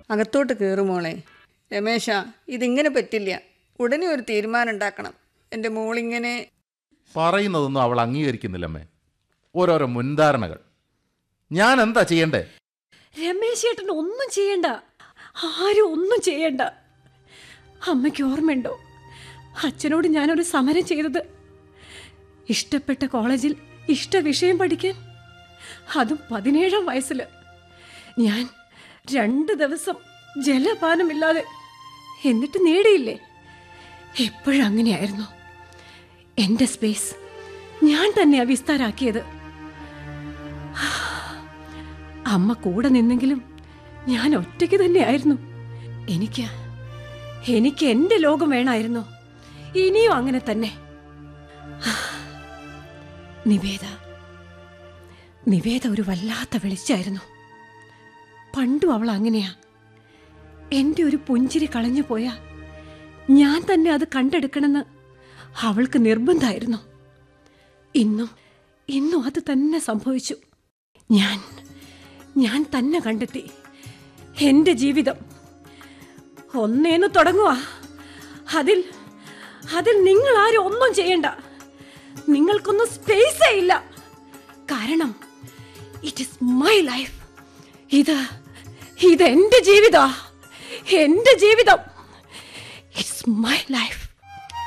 അകത്തോട്ട് കയറും മോളെ രമേശ ഇതിങ്ങനെ പറ്റില്ല ഉടനെ ഒരു തീരുമാനം ഉണ്ടാക്കണം എൻ്റെ മോളിങ്ങനെ പറയുന്നതൊന്നും അവൾ അംഗീകരിക്കുന്നില്ലമ്മേ ഓരോരോ മുൻധാരണകൾ ഞാൻ എന്താ ചെയ്യണ്ടേ രമേശ് ചേട്ടൻ ഒന്നും ചെയ്യണ്ട ആരും ഒന്നും ചെയ്യണ്ട അമ്മയ്ക്ക് ഓർമ്മയുണ്ടോ അച്ഛനോട് ഞാനൊരു സമരം ചെയ്തത് ഇഷ്ടപ്പെട്ട കോളേജിൽ ഇഷ്ട വിഷയം പഠിക്കാൻ അതും പതിനേഴാം വയസ്സിൽ ഞാൻ രണ്ട് ദിവസം ജലപാനമില്ലാതെ എന്നിട്ട് നേടിയില്ലേ എപ്പോഴും അങ്ങനെയായിരുന്നു എൻ്റെ സ്പേസ് ഞാൻ തന്നെയാ വിസ്താരാക്കിയത് അമ്മ കൂടെ നിന്നെങ്കിലും ഞാൻ ഒറ്റയ്ക്ക് തന്നെയായിരുന്നു എനിക്ക് എനിക്ക് എൻ്റെ ലോകം വേണമായിരുന്നു ഇനിയും അങ്ങനെ തന്നെ നിവേദ നിവേദ ഒരു വല്ലാത്ത വെളിച്ചായിരുന്നു പണ്ടും അവൾ അങ്ങനെയാ എൻ്റെ ഒരു പുഞ്ചിരി കളഞ്ഞു പോയാ ഞാൻ തന്നെ അത് കണ്ടെടുക്കണമെന്ന് അവൾക്ക് നിർബന്ധമായിരുന്നു ഇന്നും ഇന്നും അത് തന്നെ സംഭവിച്ചു ഞാൻ ഞാൻ തന്നെ കണ്ടെത്തി എൻ്റെ ജീവിതം ഒന്നേന്ന് തുടങ്ങുക അതിൽ അതിൽ നിങ്ങൾ ആരും ഒന്നും ചെയ്യണ്ട നിങ്ങൾക്കൊന്നും സ്പേസേ ഇല്ല കാരണം ഇറ്റ് ഇസ് മൈ ലൈഫ് ഇത് ഇത് എൻ്റെ ജീവിത എൻ്റെ ജീവിതം ഇറ്റ്സ് മൈ ലൈഫ്